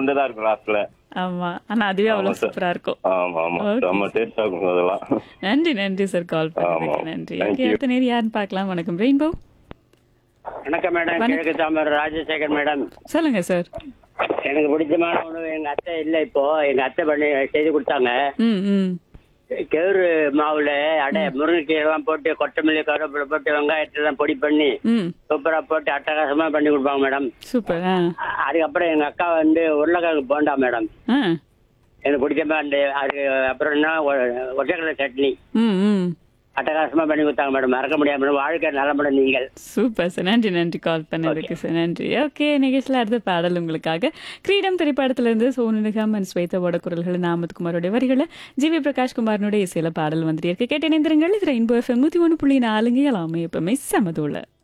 உருண்டை தான் இருக்கும் லாஸ்ட்ல ஆமா ஆனா அதுவே ஆமா அவ்வளவு சார். சூப்பரா இருக்கும் ஆமா ஆமா Okay. செம்ம டேஸ்டா இருக்கும் அதெல்லாம் நன்றி நன்றி சார் கால் பண்ணதுக்கு ஆமா. நன்றி Thank ஓகே you. அடுத்த நேரம் யாருன்னு பார்க்கலாம் வணக்கம் ரெயின்போ வணக்கம் மேடம் வணக்கம். கிழக்கு தாமர் ராஜசேகர் மேடம் சொல்லுங்க சார் எனக்கு பிடிச்சமான உணவு எங்க அத்தை இல்ல இப்போ எங்க அத்தை பண்ணி செய்து கொடுத்தாங்க ம் ம் கேவுரு மாவுல அடை முருங்கைக்கீரை எல்லாம் போட்டு கொத்தமல்லி கருவேப்பிலை போட்டு வெங்காயத்தை எல்லாம் பொடி பண்ணி ம் சூப்பரா போட்டு அட்டகாசமா பண்ணி கொடுப்பாங்க மேடம் சூப்பர் ஆ அ- அதுக்கப்புறம் எங்க அக்கா வந்து உருளைக்கிழங்கு போண்டா மேடம் ஆ எனக்கு பிடிச்ச அந்த அது அப்புறம் என்ன ஒ- ஒற்றைக்கடலை சட்னி ம் ம் அட்டகாசமா பண்ணி கொடுத்தாங்க மேடம் மறக்க முடியாது மேடம் வாழ்க்கை நல்ல மேடம் நீங்கள் சூப்பர் சார் நன்றி நன்றி கால் பண்ணதுக்கு சார் நன்றி ஓகே நிகழ்ச்சியில் அடுத்த பாடல் உங்களுக்காக கிரீடம் திரைப்படத்திலிருந்து சோனு நிகாம் அண்ட் ஸ்வேதாவோட குரல்கள் நாமத்குமாரோட வரிகளை ஜி வி பிரகாஷ்குமாரனுடைய இசையில பாடல் வந்துட்டு இருக்கு கேட்டு இணைந்திருங்கள் இது ரெயின்போ எஃப்எம் நூற்றி ஒன்று புள்ளி நாலுங்க எல்லாமே எப்பவுமே சமதோல